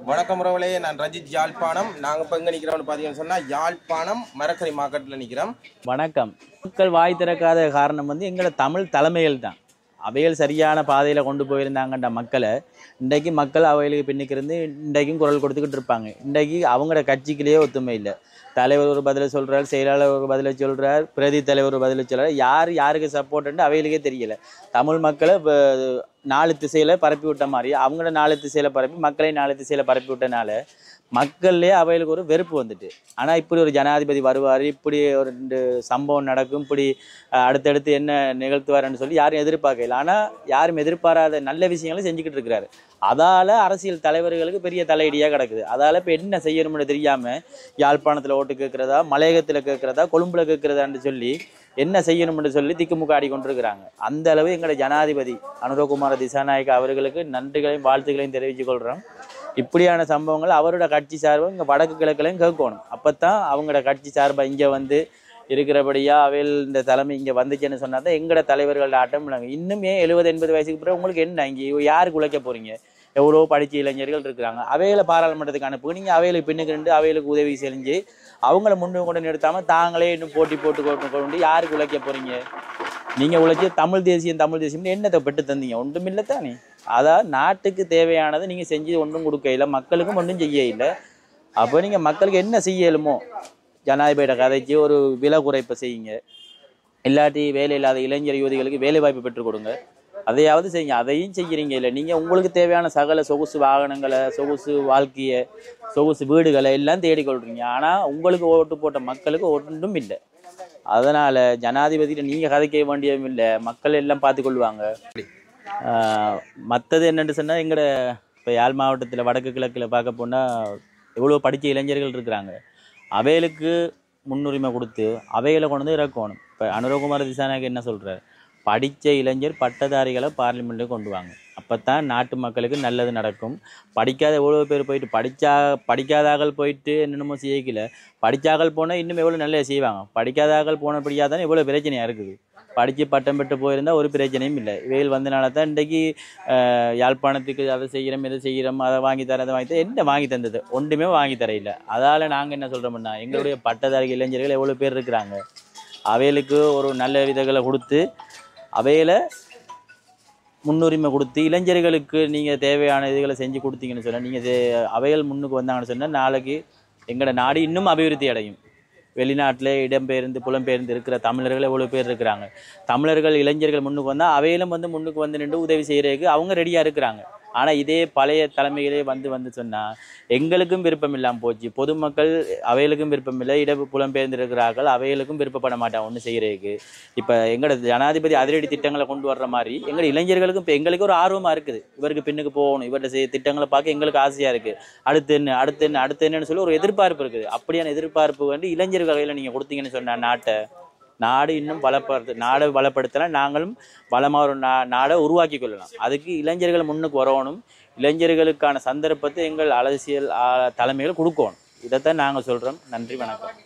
வணக்கம் உறவுகளே நான் ரஜித் யாழ்ப்பாணம் நாங்கள் இப்போ எங்கே நிற்கிறோம்னு பார்த்தீங்கன்னு சொன்னால் யாழ்ப்பாணம் மரக்கறி மார்க்கெட்டில் நிற்கிறோம் வணக்கம் மக்கள் வாய் திறக்காத காரணம் வந்து எங்களை தமிழ் தலைமைகள் தான் அவைகள் சரியான பாதையில் கொண்டு போயிருந்தாங்கன்ற மக்களை இன்றைக்கு மக்கள் அவைகளுக்கு பின்னுக்கு இருந்து இன்றைக்கும் குரல் கொடுத்துக்கிட்டு இருப்பாங்க இன்றைக்கு அவங்களோட கட்சிக்குள்ளேயே ஒத்துமை இல்லை தலைவர் ஒரு பதிலை சொல்றார் செயலாளர் ஒரு பதிலை சொல்றார் பிரதி தலைவர் ஒரு பதிலை சொல்றார் யார் யாருக்கு சப்போர்ட்னு அவைகளுக்கே தெரியல தமிழ் மக்களை இப்போ நாலு திசையில பரப்பி விட்ட மாதிரி அவங்கள நாலு திசையில பரப்பி மக்களை நாலு திசையில பரப்பி விட்டனால மக்கள்லயே அவைகளுக்கு ஒரு வெறுப்பு வந்துட்டு ஆனா இப்படி ஒரு ஜனாதிபதி வருவார் இப்படி ஒரு ரெண்டு சம்பவம் நடக்கும் இப்படி அஹ், அடுத்தடுத்து என்ன நிகழ்த்துவாருன்னு சொல்லி யாரும் எதிர்பார்க்கல ஆனா யாரும் எதிர்பாராத நல்ல விஷயங்களை செஞ்சுக்கிட்டு இருக்கிறாரு அதால அரசியல் தலைவர்களுக்கு பெரிய தலையடியா கிடக்குது அதால இப்ப என்ன செய்யணும்னு தெரியாம யாழ்ப்பாணத்துல ஓட்டு கேட்கிறதா மலையகத்துல கேட்கிறதா கொழும்புல கேட்கிறதான்னு சொல்லி என்ன செய்யணும்னு சொல்லி திக்குமுக்க ஆடிக்கொண்டிருக்கிறாங்க அந்த அளவு எங்களோட ஜனாதிபதி அனுரகுமார திசாநாயக்க அவர்களுக்கு நன்றிகளையும் வாழ்த்துக்களையும் தெரிவித்துக் கொள்றோம் இப்படியான சம்பவங்கள் அவரோட கட்சி சார்பாக இங்க வடக்கு கிழக்குலையும் கேட்கணும் அப்பதான் அவங்களோட கட்சி சார்பா இங்க வந்து இருக்கிறபடியா அவையில் இந்த தலைமை இங்க வந்துச்சுன்னு சொன்னா தான் எங்கட தலைவர்களோட ஆட்டம் விளங்கும் இன்னும் ஏன் எழுபது எண்பது வயசுக்கு பிறகு உங்களுக்கு என்ன இங்க யாருக்கு உழைக்க போறீங்க எவ்வளோ படிச்ச இளைஞர்கள் இருக்கிறாங்க அவையில பாராளுமன்றத்துக்கு அனுப்பு நீங்க அவைகளுக்கு பின்னுக்கு ரெண்டு அவைகளுக்கு உதவி செஞ்சு அவங்கள முன்னு கொண்டு நிறுத்தாம தாங்களே இன்னும் போட்டி போட்டு கொண்டு கொண்டு யாருக்கு உழைக்க போறீங்க நீங்க உழைச்சி தமிழ் தேசியம் தமிழ் தேசியம் என்னத்தை பெற்று தந்தீங்க ஒன்றும் இல்லை தானே அதான் நாட்டுக்கு தேவையானதை நீங்க செஞ்சு ஒன்றும் கொடுக்க இல்லை மக்களுக்கும் ஒன்றும் செய்ய இல்லை அப்போ நீங்க மக்களுக்கு என்ன செய்யலுமோ ஜனாதிபதியோட கதைக்கு ஒரு விலை குறைப்பை செய்யுங்க இல்லாட்டி வேலை இல்லாத இளைஞர் யுவதிகளுக்கு வேலை வாய்ப்பு பெற்றுக் கொடுங்க அதையாவது செய்யுங்க அதையும் செய்யறீங்க இல்லை நீங்க உங்களுக்கு தேவையான சகல சொகுசு வாகனங்களை சொகுசு வாழ்க்கையை சொகுசு வீடுகளை எல்லாம் தேடிக்கொள்றீங்க ஆனா உங்களுக்கு ஓட்டு போட்ட மக்களுக்கு ஒன்றும் இல்லை அதனால ஜனாதிபதியில நீங்க கதைக்க வேண்டியதும் இல்லை மக்கள் எல்லாம் பார்த்து கொள்வாங்க ஆஹ் மத்தது என்னன்னு சொன்னா எங்கட இப்போ யாழ் மாவட்டத்தில் வடக்கு கிழக்கில் பார்க்க போனா எவ்வளோ படிச்ச இளைஞர்கள் இருக்கிறாங்க அவைகளுக்கு முன்னுரிமை கொடுத்து அவைகளை கொண்டு வந்து இறக்கணும் இப்போ அனுரகுமார திசாநாயக் என்ன சொல்றாரு படிச்ச இளைஞர் பட்டதாரிகளை பார்லிமெண்ட்டுக்கு கொண்டு வாங்க அப்பதான் நாட்டு மக்களுக்கு நல்லது நடக்கும் படிக்காத எவ்வளோ பேர் போயிட்டு படிச்சா படிக்காதாக்கள் போயிட்டு என்னென்னமோ செய்யக்கல படிச்சாக்கள் போனால் இன்னும் எவ்வளோ நல்லது செய்வாங்க படிக்காதாக்கள் போனபடியாக தானே இவ்வளோ பிரச்சனையாக இருக்குது படித்து பட்டம் பெற்று போயிருந்தா ஒரு பிரச்சனையும் இல்லை இவையில் வந்தனால தான் இன்றைக்கு ஆஹ், யாழ்ப்பாணத்துக்கு அதை செய்கிறோம் இதை செய்கிறோம் அதை வாங்கி தரேன் அதை வாங்கி தரேன் என்ன வாங்கி தந்தது ஒன்றுமே வாங்கி தர இல்லை அதால் நாங்கள் என்ன சொல்கிறோம்னா எங்களுடைய பட்டதாரி இளைஞர்கள் எவ்வளோ பேர் இருக்கிறாங்க அவைகளுக்கு ஒரு நல்ல விதைகளை கொடுத்து அவையில முன்னுரிமை கொடுத்து இளைஞர்களுக்கு நீங்கள் தேவையான இதுகளை செஞ்சு கொடுத்தீங்கன்னு சொன்னால் நீங்கள் அவைகள் முன்னுக்கு வந்தாங்கன்னு சொன்னால் நாளைக்கு எங்களோட நாடு இன்னும் அபிவிருத்தி அடையும் வெளிநாட்டில் இடம்பெயர்ந்து புலம்பெயர்ந்து இருக்கிற தமிழர்கள் எவ்வளோ பேர் இருக்கிறாங்க தமிழர்கள் இளைஞர்கள் முன்னுக்கு வந்தால் அவையிலும் வந்து முன்னுக்கு வந்து நின்று உதவி செய்கிறதுக்கு அவங்க ரெடியாக இருக்கிறாங்க ஆனால் இதே பழைய தலைமைகளே வந்து வந்து சொன்னால் எங்களுக்கும் விருப்பம் இல்லாமல் போச்சு பொதுமக்கள் அவைகளுக்கும் விருப்பம் இல்லை இட புலம்பெயர்ந்து இருக்கிறார்கள் அவைகளுக்கும் விருப்பப்பட மாட்டாங்க ஒன்று செய்கிறதுக்கு இப்போ எங்களோட ஜனாதிபதி அதிரடி திட்டங்களை கொண்டு வர்ற மாதிரி எங்களோட இளைஞர்களுக்கும் இப்போ எங்களுக்கு ஒரு ஆர்வமாக இருக்குது இவருக்கு பின்னுக்கு போகணும் இவர்கிட்ட செய்ய திட்டங்களை பார்க்க எங்களுக்கு ஆசையாக இருக்குது அடுத்து என்ன அடுத்து என்ன அடுத்து என்னன்னு சொல்லி ஒரு எதிர்பார்ப்பு இருக்குது அப்படியான எதிர்பார்ப்பு வந்து இளைஞர் வகையில் நீங்கள் கொடுத்தீங்கன்னு சொன்னா நாட்டை நாடு இன்னும் பலப்படுத்த நாடை பலப்படுத்தலாம் நாங்களும் பலமாக ஒரு நா நாடை உருவாக்கி கொள்ளலாம் அதுக்கு இளைஞர்கள் முன்னுக்கு வரணும் இளைஞர்களுக்கான சந்தர்ப்பத்தை எங்கள் அரசியல் ஆ, தலைமைகள் கொடுக்கணும் இதைத்தான் நாங்கள் சொல்கிறோம் நன்றி வணக்கம்